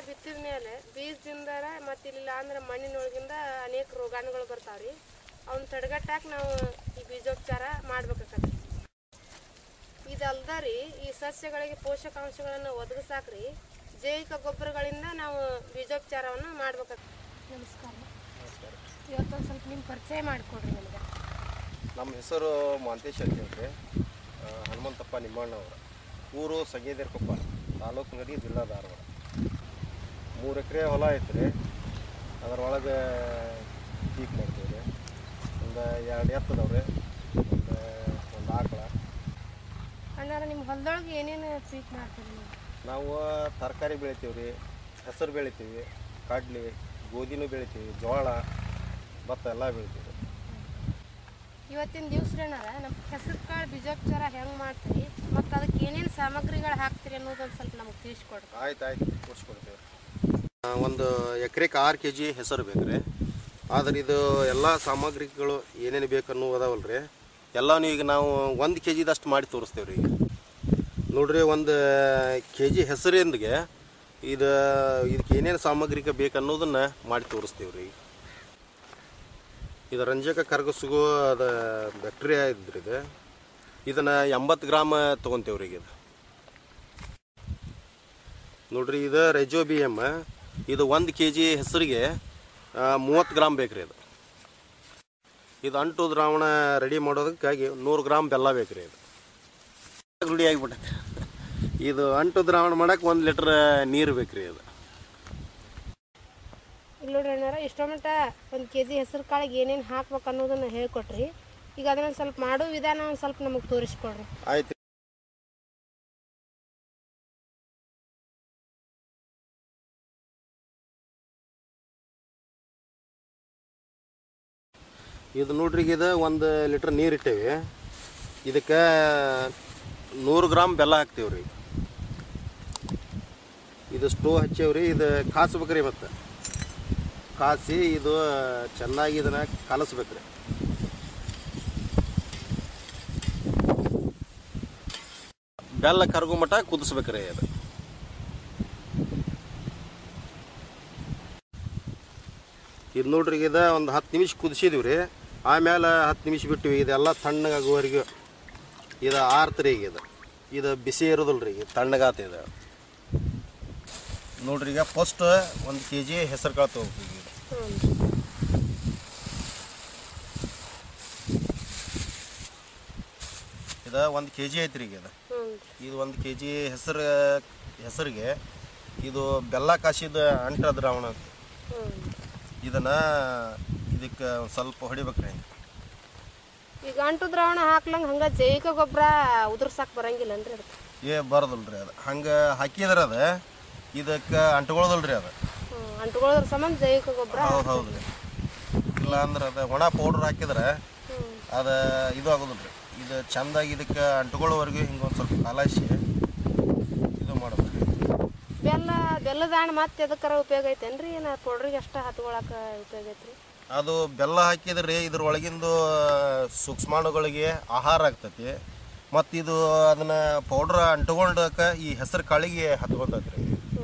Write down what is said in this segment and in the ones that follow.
ಬಿತ್ತಿದ ಮೇಲೆ ಬೀಜದಿಂದ ಮತ್ತು ಇಲ್ಲ ಅಂದ್ರೆ ಮಣ್ಣಿನೊಳಗಿಂದ ಅನೇಕ ರೋಗಾಣುಗಳು ಬರ್ತಾವ್ರಿ ಅವ್ನ ತಡೆಗಟ್ಟಾಕ ನಾವು ಈ ಬೀಜೋಪಚಾರ ಮಾಡ್ಬೇಕಾಗತ್ತೆ ಇದಲ್ದ ರೀ ಈ ಸಸ್ಯಗಳಿಗೆ ಪೋಷಕಾಂಶಗಳನ್ನು ಒದಗಿಸಾಕ್ರಿ ಜೈವಿಕ ಗೊಬ್ಬರಗಳಿಂದ ನಾವು ಬೀಜೋಪಚಾರವನ್ನು ಮಾಡ್ಬೇಕಾಗ್ತದೆ ನಮಸ್ಕಾರ ಇವತ್ತೊಂದು ಸ್ವಲ್ಪ ನಿಮ್ಮ ಪರಿಚಯ ಮಾಡಿಕೊಡ್ರಿ ನನಗೆ ನಮ್ಮ ಹೆಸರು ಮಾಂತೇಶ್ ಅಂತ ಹೇಳ್ರಿ ಆ, ಹನುಮಂತಪ್ಪ ನಿಮ್ಮಣ್ಣವ್ರ ಊರು ಸಂಗೇದೇರ್ಕೊಪ್ಪ ತಾಲೂಕು ನದಿ ಜಿಲ್ಲಾ ಧಾರವಾಡ ಮೂರು ಎಕರೆ ಹೊಲ ಐತ್ರಿ ಅದರೊಳಗೆ ಪೀಕ್ ಮಾಡ್ತೀವಿ ರೀ ಒಂದು ಎರಡು ಎತ್ತದವ್ರಿ ಒಂದು ಒಂದು ಆಕಳ ಅಣ್ಣಾರ ನಿಮ್ಮ ಹೊಲದೊಳಗೆ ಏನೇನು ಪೀಕ್ ಮಾಡ್ತೀರಿ ನೀವು ನಾವು ತರಕಾರಿ ಬೆಳಿತೀವಿ ರೀ ಹೆಸರು ಬೆಳಿತೀವಿ ಕಡ್ಲಿ ಗೋಧಿನೂ ಬೆಳಿತೀವಿ ಜೋಳ ಭತ್ತ ಎಲ್ಲ ಬೆಳಿತೀವಿ ರೀ ಇವತ್ತಿನ ದಿವಸ ಏನಾರ ನಮ್ಮ ಹೆಸರು ಕಾಳು ಬೀಜೋಪಚಾರ ಹೆಂಗೆ ಮಾಡ್ತೀರಿ ಮತ್ತು ಅದಕ್ಕೆ ಏನೇನು ಸಾಮಗ್ರಿಗಳು ಹಾಕ್ತೀರಿ ಅನ್ನೋದೊಂದು ಸ್ವಲ್ಪ ನಮಗೆ ತಿಳಿಸ್ಕೊಡ್ರಿ ಆಯ್ತು ಆಯ್ತು ತೋರಿಸ್ಕೊಡ್ತೀವಿ ಒಂದು ಎಕರೆಗೆ ಆರು ಕೆ ಜಿ ಹೆಸರು ಬೇಕು ರೀ ಆದ್ರೆ ಇದು ಎಲ್ಲ ಸಾಮಗ್ರಿಗಳು ಏನೇನು ಬೇಕು ಅನ್ನೋ ಅದಾವಲ್ಲ ರೀ ಎಲ್ಲನೂ ಈಗ ನಾವು ಒಂದು ಕೆ ಜಿದಷ್ಟು ಮಾಡಿ ತೋರಿಸ್ತೇವೆ ರೀ ಈಗ ನೋಡ್ರಿ ಒಂದು ಕೆ ಜಿ ಹೆಸರಿಂದಿಗೆ ಇದು ಇದಕ್ಕೆ ಏನೇನು ಸಾಮಗ್ರಿಕ ಬೇಕು ಅನ್ನೋದನ್ನು ಮಾಡಿ ತೋರಿಸ್ತೇವೆ ರೀ ಇದು ರಂಜಕ ಕರಗಸುಗೋ ಅದು ಬ್ಯಾಕ್ಟೀರಿಯಾ ಇದ್ರಿ ಇದು ಇದನ್ನು ಎಂಬತ್ತು ಗ್ರಾಮ್ ತೊಗೊತೇವ್ರಿ ಈಗ ಇದು ನೋಡ್ರಿ ಇದು ರೆಜೋಬಿಯಮ್ ಇದು ಒಂದು ಕೆ ಜಿ ಹೆಸರಿಗೆ ಮೂವತ್ತು ಗ್ರಾಮ್ ಬೇಕ್ರಿ ಇದು ಇದು ಅಂಟು ದ್ರಾವಣ ರೆಡಿ ಮಾಡೋದಕ್ಕಾಗಿ ನೂರು ಗ್ರಾಮ್ ಬೆಲ್ಲ ಬೇಕ್ರಿ ಇದು ರೂಢಿ ಆಗಿಬಿಟ್ಟೈತೆ ಇದು ಅಂಟು ದ್ರಾವಣ ಮಾಡಕ್ಕೆ ಒಂದು ಲೀಟ್ರ್ ನೀರು ಬೇಕ್ರಿ ಇದು ಈಗ ನೋಡ್ರಿ ಅಣ್ಣಾರ ಇಷ್ಟೋ ಮಟ್ಟ ಒಂದು ಕೆ ಜಿ ಹೆಸರು ಕಾಳಿಗೆ ಏನೇನು ಹಾಕ್ಬೇಕು ಅನ್ನೋದನ್ನು ಹೇಳ್ಕೊಟ್ರಿ ಈಗ ಅದನ್ನ ಸ್ವಲ್ಪ ಮಾಡೋ ವಿಧಾನ ಒಂದು ಸ್ವಲ್ಪ ನಮಗೆ ತೋರಿಸ್ಕೊಡ್ರಿ ಆಯ್ತು ಇದು ನೋಡ್ರಿ ಈಗ ಇದು ಒಂದು ಲೀಟ್ರ್ ನೀರು ಇಟ್ಟೇವಿ ಇದಕ್ಕೆ ನೂರು ಗ್ರಾಮ್ ಬೆಲ್ಲ ಹಾಕ್ತೀವಿ ರೀ ಇದು ಸ್ಟೋವ್ ಹಚ್ಚೇವ್ರಿ ಇದು ಕಾಸ್ಬೇಕ್ರಿ ಮತ್ತು ಕಾಸಿ ಇದು ಚೆನ್ನಾಗಿ ಇದನ್ನು ಕಲಸ್ಬೇಕ್ರಿ ಬೆಲ್ಲ ಕರಗೋ ಮಟ್ಟ ಕುದಿಸ್ಬೇಕ್ರಿ ಅದು ಇದು ನೋಡ್ರಿ ಇದು ಒಂದು ಹತ್ತು ನಿಮಿಷ ಕುದಿಸಿದ್ವಿ ರೀ ಆಮೇಲೆ ಹತ್ತು ನಿಮಿಷ ಬಿಟ್ಟಿವಿ ಇದೆಲ್ಲ ತಣ್ಣಗಾಗುವವರೆಗೂ ಇದು ಆರ್ತರಿ ಈಗ ಇದು ಇದು ಬಿಸಿ ಇರೋದಿಲ್ಲ ರೀ ಈಗ ತಣ್ಣಗಾತ ಇದು ನೋಡ್ರಿ ಈಗ ಫಸ್ಟ್ ಒಂದು ಕೆ ಜಿ ಹೆಸರು ಕಾಳು ತೊಗೋಬೇಕು ಈಗ ಇದು ಒಂದು ಕೆ ಜಿ ಐತ್ರಿ ಈಗ ಇದು ಹ್ಞೂ ಇದು ಒಂದು ಕೆ ಜಿ ಹೆಸರು ಹೆಸರಿಗೆ ಇದು ಬೆಲ್ಲ ಕಾಸಿದ ಅಂಟ ದ್ರಾವಣ ಅಂತ. ಹ್ಞೂ ಇದನ್ನ ಇದಕ್ಕೆ ಒಂದು ಸ್ವಲ್ಪ ಹೊಡಿಬೇಕ್ರಿ ಈಗ ಅಂಟು ದ್ರಾವಣ ಹಾಕ್ಲಂಗೆ ಹಂಗೆ ಜೈವಿಕ ಗೊಬ್ಬರ ಉದುರ್ಸಾಕ್ ಬರಂಗಿಲ್ಲನ್ರಿ ಅದಕ್ಕೆ ಏ ಬರೋದಿಲ್ರಿ ಅದು ಹಂಗೆ ಹಾಕಿದ್ರೆ ಅದು ಇದಕ್ಕೆ ಅಂಟ್ಕೊಳ್ಳೋದಿಲ್ರಿ ಅದು ಹ್ಞೂ ಅಂಟುಗಳದ್ರ ಸಂಬಂಧ ಜೈವಿಕ ಗೊಬ್ಬರ ಹೌದು ಹೌದು ರೀ ಇಲ್ಲ ಅಂದ್ರೆ ಅದು ಒಣ ಪೌಡ್ರ್ ಹಾಕಿದ್ರೆ ಹ್ಞೂ ಅದು ಇದು ಆಗೋದಿಲ್ರಿ ಇದು ಚಂದಾಗಿ ಇದಕ್ಕೆ ಅಂಟ್ಕೊಳ್ಳೋವರೆಗೂ ಹಿಂಗೆ ಒಂದು ಸ್ವಲ್ಪ ಕಲಾಸಿ ಇದು ಮಾಡ್ಬೇಕು ಬೆಲ್ಲ ಬೆಲ್ಲದ ಹಣ್ಣು ಮತ್ತೆ ಎದಕ್ಕಾರ ಉಪಯೋಗ ಐತೇನ್ರಿ ಏನ ಪೌಡ್ರಿಗೆ ಅಷ್ಟ ಹತ್ಕೊಳಕ ಉಪಯೋಗ ಐತ್ರಿ ಅದು ಬೆಲ್ಲ ಹಾಕಿದ್ರೆ ಇದ್ರ ಒಳಗಿಂದು ಸೂಕ್ಷ್ಮಾಣುಗಳಿಗೆ ಆಹಾರ ಆಗ್ತೈತಿ ಮತ್ತು ಇದು ಅದನ್ನ ಪೌಡ್ರ್ ಅಂಟ್ಕೊಂಡಕ್ಕೆ ಈ ಹೆಸರು ಕಾಳಿಗೆ ಹತ್ಕೊಂತೈತಿ ರೀ ಹ್ಞೂ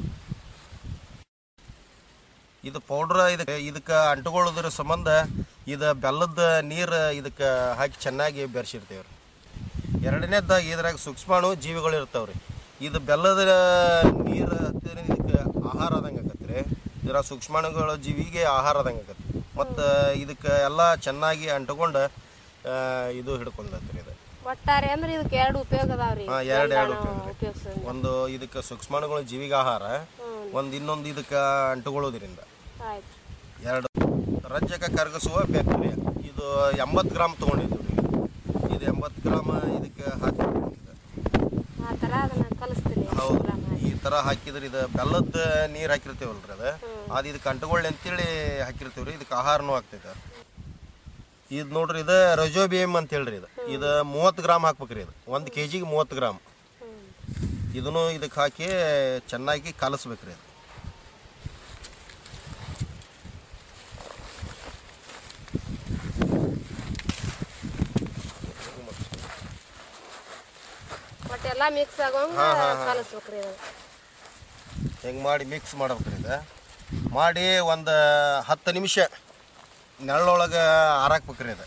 ಇದು ಪೌಡ್ರ್ ಇದಕ್ಕೆ ಇದಕ್ಕೆ ಅಂಟ್ಕೊಳ್ಳೋದ್ರ ಸಂಬಂಧ ಇದು ಬೆಲ್ಲದ ನೀರು ಇದಕ್ಕೆ ಹಾಕಿ ಚೆನ್ನಾಗಿ ಬೆರೆಸಿರ್ತೀವಿ ರೀ ಎರಡನೇದಾಗಿ ಇದ್ರಾಗ ಸೂಕ್ಷ್ಮಾಣು ಜೀವಿಗಳು ಇರ್ತಾವೆ ರೀ ಇದು ಬೆಲ್ಲದ ನೀರು ಹತ್ತಿರ ಇದಕ್ಕೆ ಆಹಾರ ಆದಂಗೆ ಆಗತ್ತೆ ರೀ ಇದರ ಸೂಕ್ಷ್ಮಾಣುಗಳ ಜೀವಿಗೆ ಆಹಾರ ಆದಂಗೆ ಆಗತ್ತೆ ಮತ್ತು ಇದಕ್ಕೆ ಎಲ್ಲ ಚೆನ್ನಾಗಿ ಅಂಟ್ಕೊಂಡು ಆ, ಇದು ಹಿಡ್ಕೊಂಡೈತೆ ರೀ ಇದು ಒಟ್ಟಾರೆ ಅಂದ್ರೆ ಇದಕ್ಕೆ ಎರಡು ಉಪಯೋಗ ಅದಾವ್ರಿ ಹಾಂ ಎರಡು ಎರಡು ಉಪಯೋಗ ರೀ ಉಪಯೋಗಿಸೋದು ಒಂದು ಇದಕ್ಕೆ ಸೂಕ್ಷ್ಮಾಣುಗಳ ಜೀವಿಗೆ ಆಹಾರ ಹ್ಞೂ ಒಂದು ಇನ್ನೊಂದು ಇದಕ್ಕೆ ಅಂಟುಕೊಳ್ಳೋದ್ರಿಂದ ಆಯ್ತು ಎರಡು ರಂಜಕ ಕರಗಿಸುವ ಬ್ಯಾಕ್ಟೀರಿಯಾ ಇದು ಎಂಬತ್ತು ಗ್ರಾಮ್ ತೊಗೊಂಡಿದ್ದೀವಿ ರೀ ಇದು ಎಂಬತ್ತು ಗ್ರಾಮ್ ಇದಕ್ಕೆ ಹಾಕಿ ಆ ಥರ ಅದನ್ನ ಕಲಿಸ್ತೀರಿ ಹೌದು ಎಲ್ಲ ಮಾಡಿ. ಈ ಥರ ಹಾಕಿದ್ರೆ ಇದು ಬೆಲ್ಲದ ನೀರು ಹಾಕಿರ್ತೀವಲ್ರಿ ಅದು ಅದು ಇದಕ್ಕೆ ಅಂಟುಕೊಳ್ಳಿ ಅಂತೇಳಿ ಹಾಕಿರ್ತೀವಿ ರೀ ಇದಕ್ಕೆ ಆಹಾರನೂ ಆಗ್ತೈತೆ ಇದು ನೋಡ್ರಿ ಇದು ರಜೋಬಿಯಮ್ ಅಂತ ಹೇಳ್ರಿ ಇದು ಇದು ಮೂವತ್ತು ಗ್ರಾಮ್ ಹಾಕ್ಬೇಕ್ರಿ ಇದು ಒಂದು ಕೆ ಜಿಗೆ ಮೂವತ್ತು ಗ್ರಾಮ್ ಹ್ಞೂ ಇದನ್ನು ಇದಕ್ಕೆ ಹಾಕಿ ಚೆನ್ನಾಗಿ ಕಲಸ್ಬೇಕ್ರಿ ಇದು ಒಟ್ಟು ಎಲ್ಲ ಮಿಕ್ಸ್ ಆಗೋಂಗ ಹಾ, ಹಾ, ಹಾ. ಕಲಿಸ್ಬೇಕ್ರಿ ಅದು ಹೆಂಗೆ ಮಾಡಿ ಮಿಕ್ಸ್ ಮಾಡ್ಬೇಕ್ರಿ ಇದು ಮಾಡಿ ಒಂದು ಹತ್ತು ನಿಮಿಷ ನೆರಳೊಳಗೆ ಆರಾಕ್ಬೇಕ್ರಿ ಇದು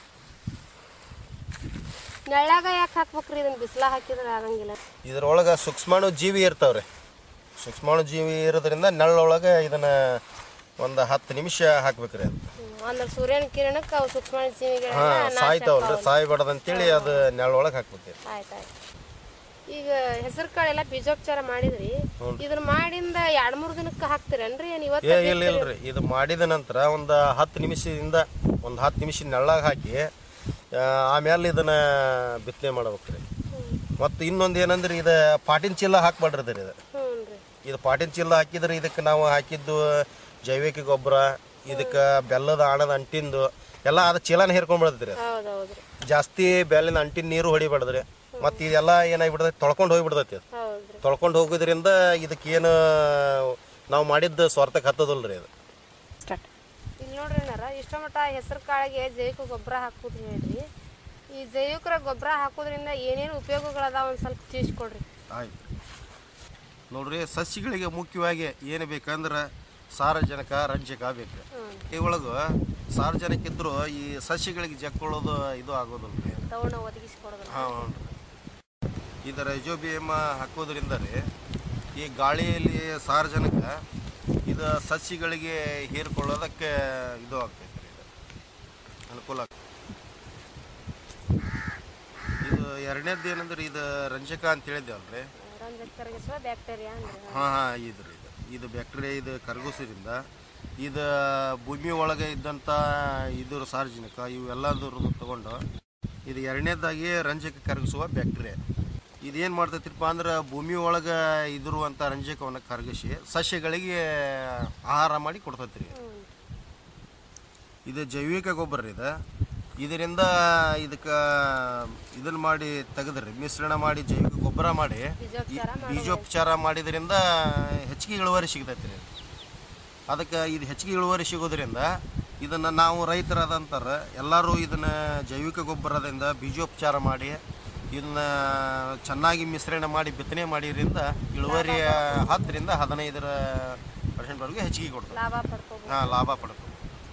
ನೆಳ್ಳಾಗ ಯಾಕೆ ಹಾಕ್ಬೇಕ್ರಿ ಇದನ್ನ ಬಿಸಿಲ ಹಾಕಿದ್ರೆ ಆಗಂಗಿಲ್ಲ ಇದ್ರೊಳಗೆ ಸೂಕ್ಷ್ಮಾಣು ಜೀವಿ ಇರ್ತಾವ್ರಿ ಸೂಕ್ಷ್ಮಾಣು ಜೀವಿ ಇರೋದ್ರಿಂದ ನೆರಳೊಳಗೆ ಇದನ್ನು ಒಂದು ಹತ್ತು ನಿಮಿಷ ಹಾಕ್ಬೇಕ್ರಿ ಅದು ಹ್ಮ್. ಅಂದ್ರೆ ಸೂರ್ಯನ ಕಿರಣಕ್ಕೆ ಅವು ಸೂಕ್ಷ್ಮ ಜೀವಿಗಳ ಹಾಂ ಸಾಯ್ತಾವಲ್ರಿ ಸಾಯ್ಬಾರ್ದು ಅಂತೇಳಿ ಅದು ನೆರಳೊಳಗೆ ಹಾಕ್ಬೇಕ್ರಿ ಆಯ್ತು ಆಯ್ತು ಈಗ ಹೆಸರು ಕಾಳೆಲ್ಲ ಬೀಜೋಪಚಾರ ಮಾಡಿದ್ರಿ ಇದನ್ನ ಮಾಡಿಂದ ಎರಡ್ ಮೂರ್ ದಿನಕ್ಕೆ ಹಾಕ್ತೀರೇನ್ರಿ ಏನ್ ಇವತ್ತು ಏ ಇಲ್ಲ ಇಲ್ರಿ ಇದು ಮಾಡಿದ ನಂತರ ಒಂದು ಹತ್ತು ನಿಮಿಷದಿಂದ ಒಂದು ಹತ್ತು ನಿಮಿಷ ನೆಳ್ಳಾಗ ಹಾಕಿ ಆ, ಆಮೇಲೆ ಇದನ್ನ ಬಿತ್ತನೆ ಮಾಡ್ಬೇಕ್ರಿ ಮತ್ತು ಇನ್ನೊಂದು ಏನಂದ್ರೆ ಇದು ಪಾಟಿನ ಚೀಲ ಹಾಕ್ಬಾಡ್ರಿ ಇದು ಹ್ಞೂ ರೀ ಇದು ಪಾಟಿನ ಚೀಲ ಹಾಕಿದ್ರೆ ಇದಕ್ಕೆ ನಾವು ಹಾಕಿದ್ದು ಜೈವಿಕ ಗೊಬ್ಬರ ಇದಕ್ಕೆ ಬೆಲ್ಲದ ಆಣದ ಅಂಟಿಂದು ಎಲ್ಲ ಅದು ಚೀಲನ ಹೇರ್ಕೊಂಡ್ಬಿಡ್ತೈತಿ ಹೌದು ಹೌದ್ರಿ ಜಾಸ್ತಿ ಬೆಲ್ಲಿನ ಅಂಟಿನ ನೀರು ಹೊಡಿಬಾರ್ದ್ರಿ ಮತ್ತು ಇದೆಲ್ಲ ಏನಾಗ್ಬಿಡ್ತೈತಿ ತೊಳ್ಕೊಂಡು ಹೋಗ್ಬಿಡ್ತೈತಿ ಅದು ಹೌದ್ರಿ ತೊಳ್ಕೊಂಡು ಹೋಗೋದ್ರಿಂದ ಇದಕ್ಕೇನು ನಾವು ಮಾಡಿದ್ದು ಸ್ವಾರ್ಥಕ್ಕೆ ಹತ್ತದಲ್ರಿ ಅದು ಸ್ಟಾರ್ಟ್ ಇಲ್ಲಿ ನೋಡ್ರಿ ಅಣ್ಣಾರ ಇಷ್ಟ ಮಟ್ಟ ಹೆಸರು ಕಾಳಿಗೆ ಜೈವಿಕ ಗೊಬ್ಬರ ಹಾಕುದು ಹೇಳ್ರಿ ಈ ಜೈವಿಕ ಗೊಬ್ಬರ ಹಾಕೋದ್ರಿಂದ ಏನೇನು ಉಪಯೋಗಗಳದಾವ ಒಂದು ಸ್ವಲ್ಪ ತಿಳಿಸ್ಕೊಡ್ರಿ ಆಯ್ತು ನೋಡ್ರಿ ಸಸ್ಯಗಳಿಗೆ ಮುಖ್ಯವಾಗಿ ಏನು ಬೇಕಂದ್ರೆ ಸಾರಜನಕ ರಂಜಕ ಬೇಕು ಈ ಒಳಗೆ ಸಾರಜನಕ ಇದ್ರೂ ಈ ಸಸ್ಯಗಳಿಗೆ ಜಕ್ಕೊಳ್ಳೋದು ಇದು ಆಗೋದಿಲ್ಲ ರೀ ತಗೊಂಡು ಒದಗಿಸ್ಕೊಡೋದು ಹಾಂ ಇದು ರೈಜೋಬಿಯಮ ಹಾಕೋದ್ರಿಂದ ರೀ ಈ ಗಾಳಿಯಲ್ಲಿ ಸಾರಜನಕ ಇದು ಸಸ್ಯಗಳಿಗೆ ಹೀರ್ಕೊಳ್ಳೋದಕ್ಕೆ ಇದು ಆಗ್ತೈತೆ ರೀ ಇದು ಅನುಕೂಲ ಆಗ್ತೈತೆ ಇದು ಎರಡನೇದ್ದು ಏನಂದ್ರೆ ಇದು ರಂಜಕ ಅಂತ ಹೇಳಿದ್ದೇವಲ್ರಿ ರಂಜಕ ಕರಗಿಸುವ ಬ್ಯಾಕ್ಟೀರಿಯಾ ಅಂದ್ರೆ ಹಾಂ ಹಾಂ ಇದು ರೀ ಇದು ಇದು ಬ್ಯಾಕ್ಟೀರಿಯಾ ಇದು ಕರಗಿಸೋದ್ರಿಂದ ಇದು ಭೂಮಿ ಒಳಗೆ ಇದ್ದಂಥ ಇದ್ರ ಸಾರ್ವಜನಿಕ ಇವೆಲ್ಲದ್ರ ತಗೊಂಡು ಇದು ಎರಡನೇದಾಗಿ ರಂಜಕ ಕರಗಿಸುವ ಬ್ಯಾಕ್ಟೀರಿಯಾ ಇದೇನು ಮಾಡ್ತೈತಿಪ್ಪ ಅಂದ್ರೆ ಭೂಮಿ ಒಳಗೆ ಇದಿರುವಂಥ ರಂಜಕವನ್ನು ಕರಗಿಸಿ ಸಸ್ಯಗಳಿಗೆ ಆಹಾರ ಮಾಡಿ ಕೊಡ್ತೈತಿ ರೀ ಇದು ಜೈವಿಕ ಗೊಬ್ಬರ ರೀ ಇದು ಇದರಿಂದ ಇದಕ್ಕೆ ಇದನ್ನ ಮಾಡಿ ತೆಗೆದ್ರಿ ಮಿಶ್ರಣ ಮಾಡಿ ಜೈವಿಕ ಗೊಬ್ಬರ ಮಾಡಿ ಬೀಜೋಪಚಾರ ಈ ಬೀಜೋಪಚಾರ ಮಾಡಿದ್ರಿಂದ ಹೆಚ್ಚಿಗೆ ಇಳುವರಿ ಸಿಗ್ತೈತೆ ರೀ ಅದಕ್ಕೆ ಇದು ಹೆಚ್ಚಿಗೆ ಇಳುವರಿ ಸಿಗೋದ್ರಿಂದ ಇದನ್ನು ನಾವು ರೈತರಾದಂತಾರೆ ಎಲ್ಲರೂ ಇದನ್ನು ಜೈವಿಕ ಗೊಬ್ಬರದಿಂದ ಬೀಜೋಪಚಾರ ಮಾಡಿ ಇದನ್ನ ಚೆನ್ನಾಗಿ ಮಿಶ್ರಣ ಮಾಡಿ ಬಿತ್ತನೆ ಮಾಡಿದ್ರಿಂದ ಇಳುವರಿ ಹತ್ತರಿಂದ ಹದಿನೈದರ ಪರ್ಸೆಂಟ್ವರೆಗೂ ಹೆಚ್ಚಿಗೆ ಕೊಡ್ತದೆ ಲಾಭ ಪಡ್ಕೋಬೋದು ಹಾಂ ಲಾಭ ಪಡ್ಕೊ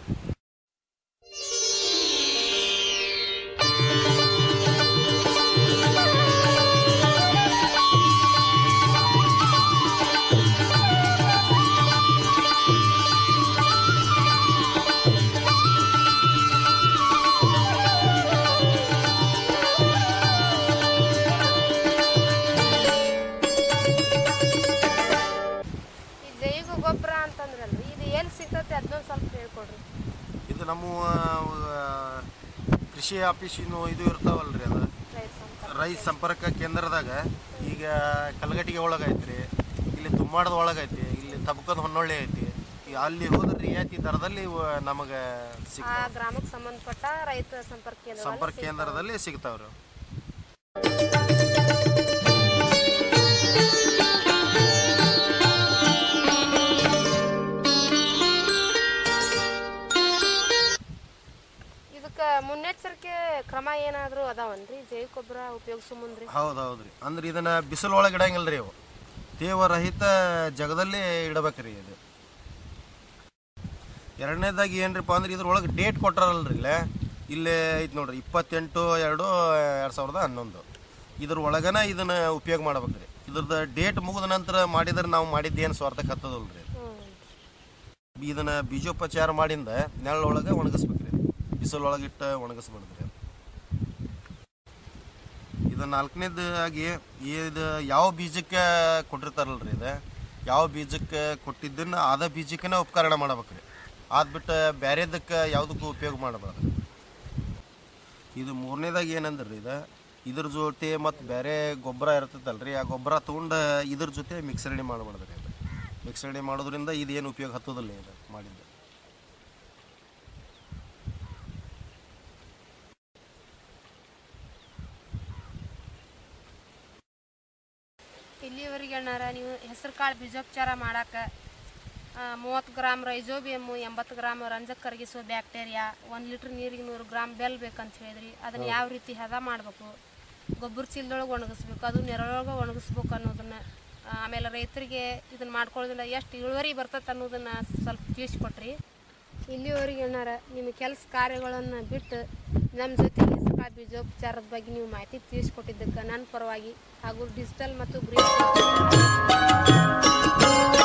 ಈ ಜೈವಿಕ ಗೊಬ್ಬರ ಅಂತಂದ್ರಲ್ರಿ ಇದು ಎಲ್ಲಿ ಸಿಗ್ತೈತಿ ಅದನ್ನೊಂದು ಸ್ವಲ್ಪ ಹೇಳ್ಕೊಡ್ರಿ ಇದು ನಮ್ಮ ಆ, ಕೃಷಿ ಆಫೀಸಿನ ಇದು ಇರ್ತಾವಲ್ರಿ ಅದು ರೈತ ಸಂಪರ್ಕ ರೈತ ಸಂಪರ್ಕ ಕೇಂದ್ರದಾಗ ಈಗ ಕಲಗಟ್ಟಿಗೆ ಒಳಗೆ ಐತ್ರಿ ಇಲ್ಲಿ ತುಮ್ಮಾಡದ ಒಳಗೆ ಐತಿ ಇಲ್ಲಿ ತಬಕದ ಹೊನ್ನೊಳ್ಳೆ ಐತಿ ಈ ಅಲ್ಲಿ ಹೋದ್ರೆ ರಿಯಾಯಿತಿ ದರದಲ್ಲಿ ನಮಗೆ ಸಿಗ್ ಆ ಗ್ರಾಮಕ್ಕೆ ಸಂಬಂಧಪಟ್ಟ ರೈತ ಸಂಪರ್ಕ ಕೇಂದ್ರ ಸಂಪರ್ಕ ಕೇಂದ್ರದಲ್ಲಿ ಸಿಗ್ತಾವ್ರಿ ಇದಕ್ಕೆ ಮುನ್ನೆಚ್ಚರಿಕೆ ಕ್ರಮ ಏನಾದರೂ ಅದಾವನ್ರಿ ಜೈವಿಕ ಗೊಬ್ಬರ ಉಪಯೋಗಿಸೋ ಮುಂದ್ರಿ ಹೌದು ಹೌದ್ರಿ ಅಂದ್ರೆ ಇದನ್ನ ಬಿಸಿಲೊಳಗೆ ಇಡಂಗಿಲ್ಲ ರೀ ಅವು ತೇವರಹಿತ ಜಗದಲ್ಲಿ ಇಡಬೇಕ್ರಿ ಇದು ಎರಡನೇದಾಗಿ ಏನ್ರಿಪ್ಪ ಅಂದ್ರೆ ಇದ್ರೊಳಗೆ ಡೇಟ್ ಕೊಟ್ಟಾರಲ್ರಿ ಇಲ್ಲೇ ಇಲ್ಲೇ ಐತೆ ನೋಡ್ರಿ ಇಪ್ಪತ್ತೆಂಟು ಎರಡು ಎರಡು ಸಾವಿರದ ಹನ್ನೊಂದು ಇದ್ರ ಒಳಗನ ಇದನ್ನ ಉಪಯೋಗ ಮಾಡ್ಬೇಕ್ರಿ ಇದ್ರದ್ದು ಡೇಟ್ ಮುಗಿದ ನಂತರ ಮಾಡಿದ್ರೆ ನಾವು ಮಾಡಿದ್ದೇನು ಸ್ವಾರ್ಥಕ್ಕೆ ಹತ್ತದಲ್ರಿ ಹ್ಞೂ ಇದನ್ನ ಬೀಜೋಪಚಾರ ಮಾಡಿಂದ ನೆರಳೊಳಗೆ ಒಣಗಿಸ್ಬೇಕ್ರಿ ಬಿಸಿಲೊಳಗೆ ಇಟ್ಟು ಒಣಗಿಸ್ಬಿಡ್ದ್ರಿ ಇದು ನಾಲ್ಕನೇದು ಆಗಿ ಇದು ಯಾವ ಬೀಜಕ್ಕೆ ಕೊಟ್ಟಿರ್ತಾರಲ್ರಿ ಇದು ಯಾವ ಬೀಜಕ್ಕೆ ಕೊಟ್ಟಿದ್ದನ್ನ ಅದ ಬೀಜಕ್ಕೇ ಉಪಕರಣ ಮಾಡ್ಬೇಕ್ರಿ ಆದ್ಬಿಟ್ಟು ಬೇರೆದಕ್ಕೆ ಯಾವುದಕ್ಕೂ ಉಪಯೋಗ ಮಾಡಬಾರ್ದು ಇದು ಮೂರನೇದಾಗಿ ಏನಂದ್ರಿ ಇದು ಇದ್ರ ಜೊತೆ ಮತ್ತು ಬೇರೆ ಗೊಬ್ಬರ ಇರ್ತೈತಲ್ರಿ ಆ ಗೊಬ್ಬರ ತೊಗೊಂಡು ಇದ್ರ ಜೊತೆ ಮಿಕ್ಸರಣೆ ಮಾಡಬಾರ್ದ್ರಿ ಇದು ಮಿಕ್ಸರಣೆ ಮಾಡೋದ್ರಿಂದ ಇದು ಏನು ಉಪಯೋಗ ಹತ್ತೋದಿಲ್ಲ ಇದು ಮಾಡಿದ್ದು ಇಲ್ಲಿವರೆಗೆ ಅಣ್ಣಾರ ನೀವು ಹೆಸರು ಕಾಳು ಬೀಜೋಪಚಾರ ಮಾಡಕ್ಕೆ ಮೂವತ್ತು ಗ್ರಾಮ್ ರೈಜೋಬಿಯಮ್ಮು ಎಂಬತ್ತು ಗ್ರಾಮ್ ರಂಜಕ ಕರಗಿಸೋ ಬ್ಯಾಕ್ಟೀರಿಯಾ ಒಂದು ಲೀಟ್ರ್ ನೀರಿಗೆ ನೂರು ಗ್ರಾಮ್ ಬೆಲ್ ಬೇಕಂತ ಹೇಳಿದ್ರಿ ಅದನ್ನ ಯಾವ ರೀತಿ ಹದ ಮಾಡಬೇಕು ಗೊಬ್ಬರ ಚೀಲದೊಳಗೆ ಒಣಗಿಸ್ಬೇಕು ಅದು ನೆರಳೊಳಗೆ ಒಣಗಿಸ್ಬೇಕು ಅನ್ನೋದನ್ನ ಆಮೇಲೆ ರೈತರಿಗೆ ಇದನ್ನ ಮಾಡ್ಕೊಳ್ಳೋದ್ರಿಂದ ಎಷ್ಟು ಇಳುವರಿ ಬರ್ತೈತೆ ಅನ್ನೋದನ್ನ ಸ್ವಲ್ಪ ತಿಳಿಸ್ಕೊಟ್ರಿ ಇಲ್ಲಿವರೆಗೆ ಏನಾರ ನಿಮ್ಮ ಕೆಲಸ ಕಾರ್ಯಗಳನ್ನು ಬಿಟ್ಟು ನಮ್ಮ ಜೊತೆ ಇಸ್ಕಾ ಬೀಜೋಪಚಾರದ ಬಗ್ಗೆ ನೀವು ಮಾಹಿತಿ ತಿಳಿಸ್ಕೊಟ್ಟಿದ್ದಕ್ಕೆ ನನ್ನ ಪರವಾಗಿ ಹಾಗೂ ಡಿಜಿಟಲ್ ಮತ್ತು ಗ್ರೀನ್